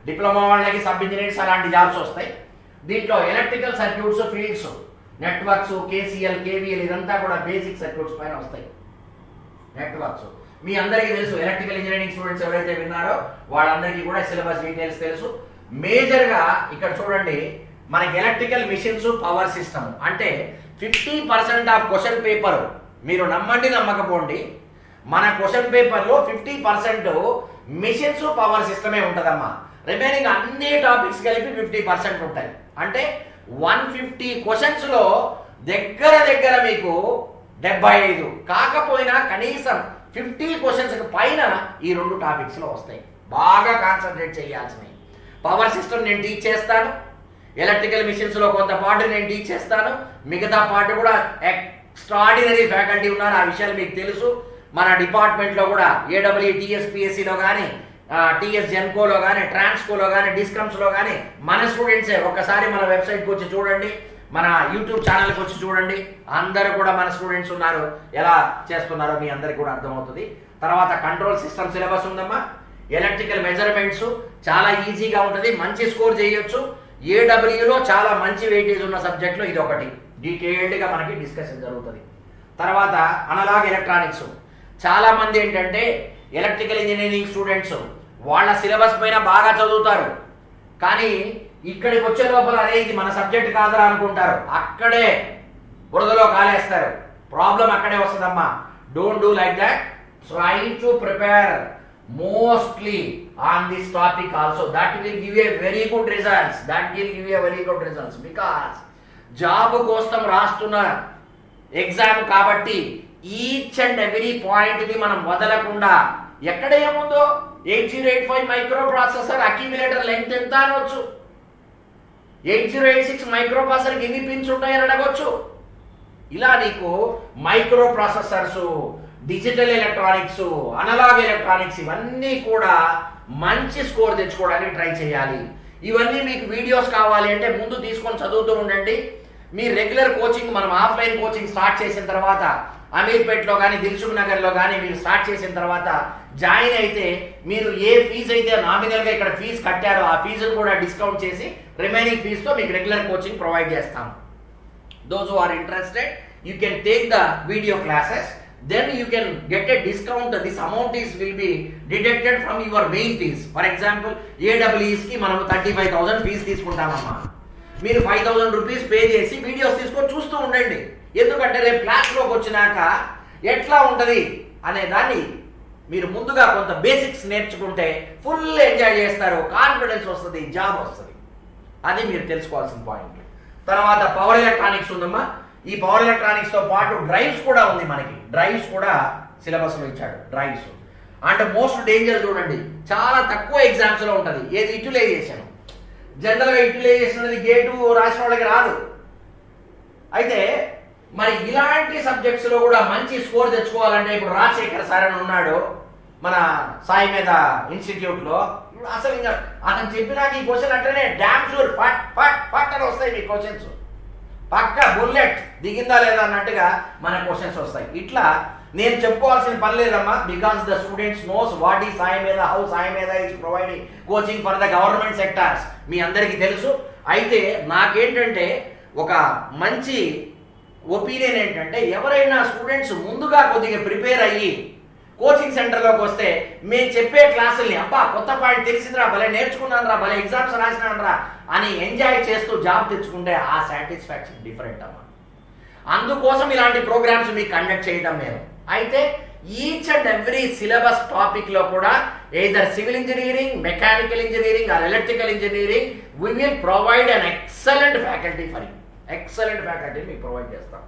A: డిప్లొమా వాళ్ళకి సబ్ ఇంజనీర్స్ అలాంటి జాబ్స్ వస్తాయి దీంట్లో electrical circuits fields networks KCL KVL ఇదంతా కూడా బేసిక్ సర్క్యూట్స్ పైన వస్తాయి నెట్వర్క్స్ మీ అందరికీ తెలుసు ఎలక్ట్రికల్ ఇంజనీరింగ్ స్టూడెంట్స్ ఎవరైతే విన్నారో వాళ్ళందరికీ కూడా సిలబస్ డీటెయిల్స్ తెలుసు మేజర్ గా ఇక్కడ చూడండి మనకి ఎలక్ట్రికల్ మిషన్స్ పవర్ సిస్టమ్ అంటే fifty percent of question paper మీరు నమ్మండి నమ్మకపోండి మన క్వశ్చన్ పేపర్లో ఫిఫ్టీ పర్సెంట్ మిషన్స్ పవర్ సిస్టమే ఉంటుందమ్మా రిమైనింగ్ అన్ని టాపిక్స్ కలిపి ఫిఫ్టీ పర్సెంట్ ఉంటాయి అంటే వన్ ఫిఫ్టీ క్వశ్చన్స్లో దగ్గర దగ్గర మీకు డెబ్బై ఐదు కాకపోయినా కనీసం ఫిఫ్టీ క్వశ్చన్స్ పైన ఈ రెండు టాపిక్స్లో వస్తాయి బాగా కాన్సన్ట్రేట్ చేయాల్సినవి పవర్ సిస్టమ్ నేను టీచ్ చేస్తాను ఎలక్ట్రికల్ మిషన్స్లో కొంత పార్ట్ నేను టీచ్ చేస్తాను మిగతా పార్ట్ కూడా ఎక్స్ట్రాడినరీ ఫ్యాకల్టీ ఉన్నారు ఆ విషయాలు మీకు తెలుసు మన డిపార్ట్మెంట్లో కూడా ఏడబ్ల్యూ టీఎస్పిఎస్సిలో కానీ టీఎస్ జెన్కోలో కానీ ట్రాన్స్కోలో కానీ డిస్కమ్స్లో కానీ మన స్టూడెంట్సే ఒకసారి మన వెబ్సైట్కి వచ్చి చూడండి మన యూట్యూబ్ ఛానల్కి వచ్చి చూడండి అందరూ కూడా మన స్టూడెంట్స్ ఉన్నారు ఎలా చేస్తున్నారో మీ అందరికి కూడా అర్థమవుతుంది తర్వాత కంట్రోల్ సిస్టమ్ సిలబస్ ఉందమ్మా ఎలక్ట్రికల్ మెజర్మెంట్స్ చాలా ఈజీగా ఉంటుంది మంచి స్కోర్ చేయొచ్చు ఏడబ్ల్యూలో చాలా మంచి వెయిటేజ్ ఉన్న సబ్జెక్ట్లో ఇది ఒకటి డీటెయిల్డ్గా మనకి డిస్కషన్ జరుగుతుంది తర్వాత అనలాగ్ ఎలక్ట్రానిక్స్ చాలా మంది ఏంటంటే ఎలక్ట్రికల్ ఇంజనీరింగ్ స్టూడెంట్స్ వాళ్ళ సిలబస్ పైన బాగా చదువుతారు కానీ ఇక్కడికి వచ్చే లోపల అరే ఇది మన సబ్జెక్ట్ కాదురా అనుకుంటారు అక్కడే బురదలో కాలేస్తారు ప్రాబ్లం అక్కడే వస్తుందమ్మా don't do like that try to prepare mostly on this topic also that will give a very good results that will give a very good results because job కోసం రాస్తున్న ఎగ్జామ్ కాబట్టి ఈచ్ అండ్ ఎవ్రీ పాయింట్ ని మనం వదలకుండా ఎక్కడ ఏముందో eight zero eight five microprocessor accumulator length ఎంత అనవచ్చు eight zero eight six micro ప్రాసెసర్కి ఎన్ని పిన్స్ ఉంటాయని అడగొచ్చు ఇలా నీకు microprocessors digital electronics analog electronics ఇవన్నీ కూడా మంచి స్కోర్ తెచ్చుకోవడానికి ట్రై చేయాలి ఇవన్నీ మీకు వీడియోస్ కావాలి అంటే ముందు తీసుకొని చదువుతూ ఉండండి మీ రెగ్యులర్ కోచింగ్ మనం ఆఫ్లైన్ కోచింగ్ స్టార్ట్ చేసిన తర్వాత అమీర్పేట్లో కానీ దిల్సుఖ్ నగర్లో కానీ మీరు స్టార్ట్ చేసిన తర్వాత జాయిన్ అయితే మీరు ఏ ఫీజు అయితే నామినల్గా ఇక్కడ ఫీజు కట్టారో ఆ ఫీజును కూడా డిస్కౌంట్ చేసి రిమైనింగ్ ఫీజుతో మీకు రెగ్యులర్ కోచింగ్ ప్రొవైడ్ చేస్తాం those who are interested you can take the video classes then you can get a discount this amount is will be deducted from your main fees for example AWEs కి మనం థర్టీ ఫైవ్ థౌసండ్ ఫీజు తీసుకుంటామమ్మా మీరు ఫైవ్ థౌసండ్ రూపీస్ పే చేసి వీడియోస్ తీసుకొని చూస్తూ ఉండండి ఎందుకంటే రేపు క్లాస్లోకి వచ్చినాక ఎట్లా ఉంటుంది అనే దాన్ని మీరు ముందుగా కొంత బేసిక్స్ నేర్చుకుంటే ఫుల్ ఎంజాయ్ చేస్తారు కాన్ఫిడెన్స్ వస్తుంది జాబ్ వస్తుంది అది మీరు తెలుసుకోవాల్సిన పాయింట్ తర్వాత పవర్ ఎలక్ట్రానిక్స్ ఉందమ్మా ఈ పవర్ ఎలక్ట్రానిక్స్ తో పాటు డ్రైవ్స్ కూడా ఉంది మనకి డ్రైవ్స్ కూడా సిలబస్ లో ఇచ్చాడు డ్రైవ్స్ అంటే మోస్ట్ డేంజర్ చూడండి చాలా తక్కువ ఎగ్జామ్స్ లో ఉంటది ఏది యూటిలైజేషన్ జనరల్ గా యూటిలైజేషన్ అనేది గేటు రాసిన వాళ్ళకి రాదు అయితే మరి ఇలాంటి సబ్జెక్ట్స్ లో కూడా మంచి స్కోర్ తెచ్చుకోవాలంటే ఇప్పుడు రాజశేఖర్ సార్ అని ఉన్నాడు మన సాయి మీద ఇన్స్టిట్యూట్ లో ఇప్పుడు అసలు ఇంకా అతను చెప్పినాక ఈ క్వశ్చన్ అంటేనే డ్యామ్ షూర్ ఫట్ ఫట్ ఫట్ అని వస్తాయి మీ క్వశ్చన్స్ పక్క బుల్లెట్ దిగిందా లేదా అన్నట్టుగా మన క్వశ్చన్స్ వస్తాయి ఇట్లా నేను చెప్పుకోవాల్సిన పని లేదమ్మా because the students knows what ఈ Sai Meda how Sai Meda is providing coaching for the government sectors మీ అందరికీ తెలుసు అయితే నాకేంటంటే ఒక మంచి ఒపీనియన్ ఏంటంటే ఎవరైనా స్టూడెంట్స్ ముందుగా కొద్దిగా ప్రిపేర్ అయ్యి కోచింగ్ సెంటర్లోకి వస్తే మేము చెప్పే క్లాసుల్ని అబ్బా కొత్త పాయింట్ తెలిసిందిరా భలే నేర్చుకున్నాను రా భలే ఎగ్జామ్స్ రాసినాను రా అని ఎంజాయ్ చేస్తూ జాబ్ తెచ్చుకుంటే ఆ సాటిస్ఫాక్షన్ డిఫరెంట్ అమ్మా అందుకోసం ఇలాంటి ప్రోగ్రామ్స్ మీకు కండక్ట్ చేయడం మేము అయితే each and every syllabus topic లో కూడా either civil engineering mechanical engineering or electrical engineering we will provide an excellent faculty for you excellent faculty మీకు ప్రొవైడ్ చేస్తాం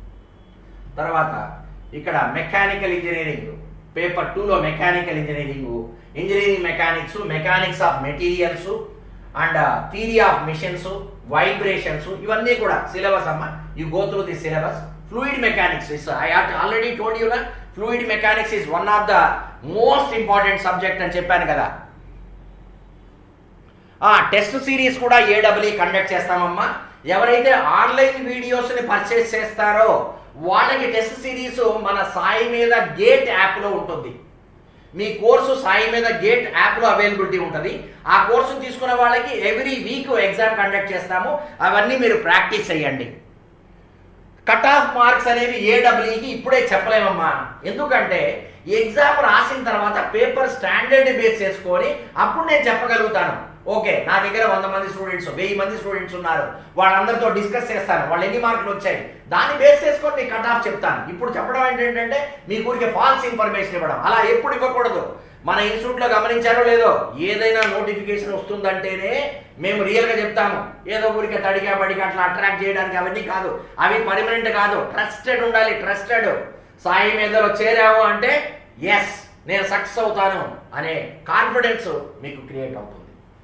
A: తర్వాత ఇక్కడ మెకానికల్ ఇంజనీరింగ్ పేపర్ టూలో mechanical engineering engineering mechanics mechanics of materials and theory of machines vibrations ఇవన్నీ కూడా సిలబస్ అమ్మ you go through the syllabus fluid mechanics is I already told you fluid mechanics is one of the most important subject అని చెప్పాను కదా ఆ టెస్ట్ సిరీస్ కూడా ఏడబ్ల్యూ కండక్ట్ చేస్తామమ్మా ఎవరైతే ఆన్లైన్ వీడియోస్ని పర్చేస్ చేస్తారో వాళ్ళకి టెస్ట్ సిరీస్ మన సాయి మీద గేట్ యాప్లో ఉంటుంది మీ కోర్సు సాయి మీద గేట్ యాప్లో అవైలబిలిటీ ఉంటుంది ఆ కోర్సు తీసుకున్న వాళ్ళకి ఎవ్రీ వీక్ ఎగ్జామ్ కండక్ట్ చేస్తాము అవన్నీ మీరు ప్రాక్టీస్ చేయండి కట్ ఆఫ్ మార్క్స్ అనేవి ఏడబ్ల్యూకి ఇప్పుడే చెప్పలేమమ్మా ఎందుకంటే ఎగ్జామ్ రాసిన తర్వాత పేపర్ స్టాండర్డ్ బేస్ చేసుకొని అప్పుడు నేను చెప్పగలుగుతాను ఓకే నా దగ్గర వంద మంది స్టూడెంట్స్ వెయ్యి మంది స్టూడెంట్స్ ఉన్నారు వాళ్ళందరితో డిస్కస్ చేస్తాను వాళ్ళు ఎన్ని మార్కులు వచ్చాయి దాన్ని బేస్ చేసుకొని మీకు కట్ ఆఫ్ చెప్తాను ఇప్పుడు చెప్పడం ఏంటంటే మీ ఊరికి ఫాల్స్ ఇన్ఫర్మేషన్ ఇవ్వడం అలా ఎప్పుడు ఇవ్వకూడదు మన ఇన్స్టిట్యూట్లో గమనించారో లేదో ఏదైనా నోటిఫికేషన్ వస్తుందంటేనే మేము రియల్గా చెప్తాము ఏదో ఊరికి తడిగా బడిగా అట్లా అట్రాక్ట్ చేయడానికి అవన్నీ కాదు అవి పర్మనెంట్ కాదు ట్రస్టెడ్ ఉండాలి ట్రస్టెడ్ సాయి మీదలో చేరాము అంటే ఎస్ నేను సక్సెస్ అవుతాను అనే కాన్ఫిడెన్స్ మీకు క్రియేట్ అవుతుంది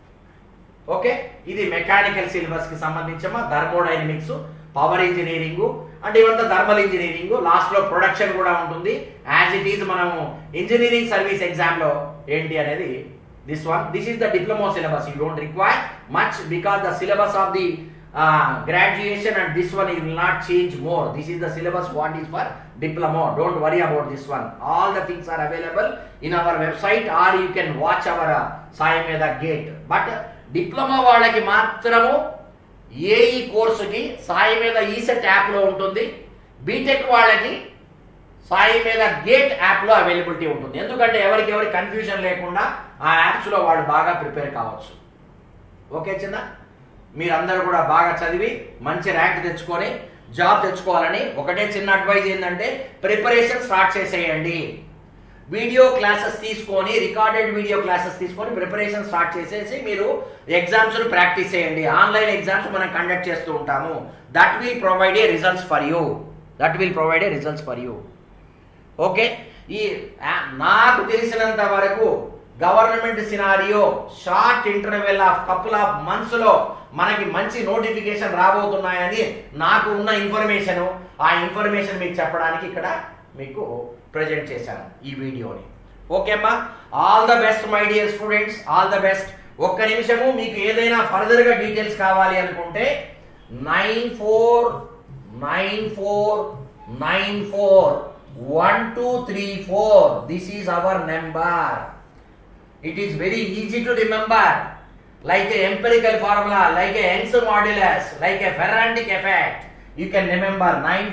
A: ఓకే ఇది మెకానికల్ సిలబస్ కి సంబంధించమా థర్మోడైనమిక్స్ పవర్ ఇంజనీరింగ్ అంటే ఇవంతా థర్మల్ ఇంజనీరింగ్ లాస్ట్ లో ప్రొడక్షన్ కూడా ఉంటుంది యాజ్ ఇట్ ఈజ్ మనము ఇంజనీరింగ్ సర్వీస్ ఎగ్జామ్ లో ఏంటి అనేది this one this is the diploma syllabus you don't require much because the syllabus of the graduation and this one will not change more this is the syllabus what is for diploma don't worry about this one all the things are available in our website or you can watch our uh, Sai Meda gate but diploma వాళ్ళకి మాత్రము ఏఈ కోర్సుకి సాయి మీద ఈసెట్ యాప్లో ఉంటుంది బీటెక్ వాళ్ళకి సాయి మీద గేట్ యాప్లో అవైలబిలిటీ ఉంటుంది ఎందుకంటే ఎవరికి ఎవరి కన్ఫ్యూజన్ లేకుండా ఆ యాప్స్లో వాళ్ళు బాగా ప్రిపేర్ కావచ్చు ఓకే చిన్న మీరందరూ కూడా బాగా చదివి మంచి ర్యాంక్ తెచ్చుకొని జాబ్ తెచ్చుకోవాలని ఒకటే చిన్న అడ్వైజ్ ఏంటంటే ప్రిపరేషన్ స్టార్ట్ చేసేయండి వీడియో క్లాసెస్ తీసుకొని రికార్డెడ్ వీడియో క్లాసెస్ తీసుకొని ప్రిపరేషన్ స్టార్ట్ చేసేసి మీరు ఎగ్జామ్స్ ప్రాక్టీస్ చేయండి ఆన్లైన్ ఎగ్జామ్స్ మనం కండక్ట్ చేస్తూ ఉంటాము that will provide a results for you that will provide a results for you okay ఈ ఆ, నాకు తెలిసినంత వరకు government scenario short interval of couple of months లో మనకి మంచి నోటిఫికేషన్ రాబోతున్నాయని నాకు ఉన్న ఇన్ఫర్మేషన్ ఆ ఇన్ఫర్మేషన్ మీకు చెప్పడానికి ఇక్కడ మీకు ప్రజెంట్ చేశాను ఈ వీడియోని ఓకే అమ్మా all the best my dear students all the best ఒక్క నిమిషము మీకు ఏదైనా ఫర్దర్ గా డీటెయిల్స్ కావాలి అనుకుంటే nine four nine four nine four one two three four this is our number it is very easy to remember like a empirical formula like a Young's modulus like a Ferrantic effect you can remember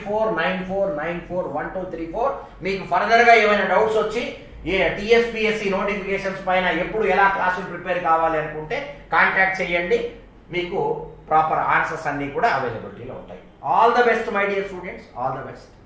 A: 9494941234 మీకు ఫర్దర్ గా ఏమైనా డౌట్స్ వచ్చి ఏ టిఎస్పిఎస్సి నోటిఫికేషన్స్ పైన ఎప్పుడు ఎలా క్లాసులు ప్రిపేర్ కావాలి అనుకుంటే కాంటాక్ట్ చేయండి మీకు ప్రాపర్ ఆన్సర్స్ అన్ని కూడా అవైలబిలిటీలో ఉంటాయి all the best my dear students all the best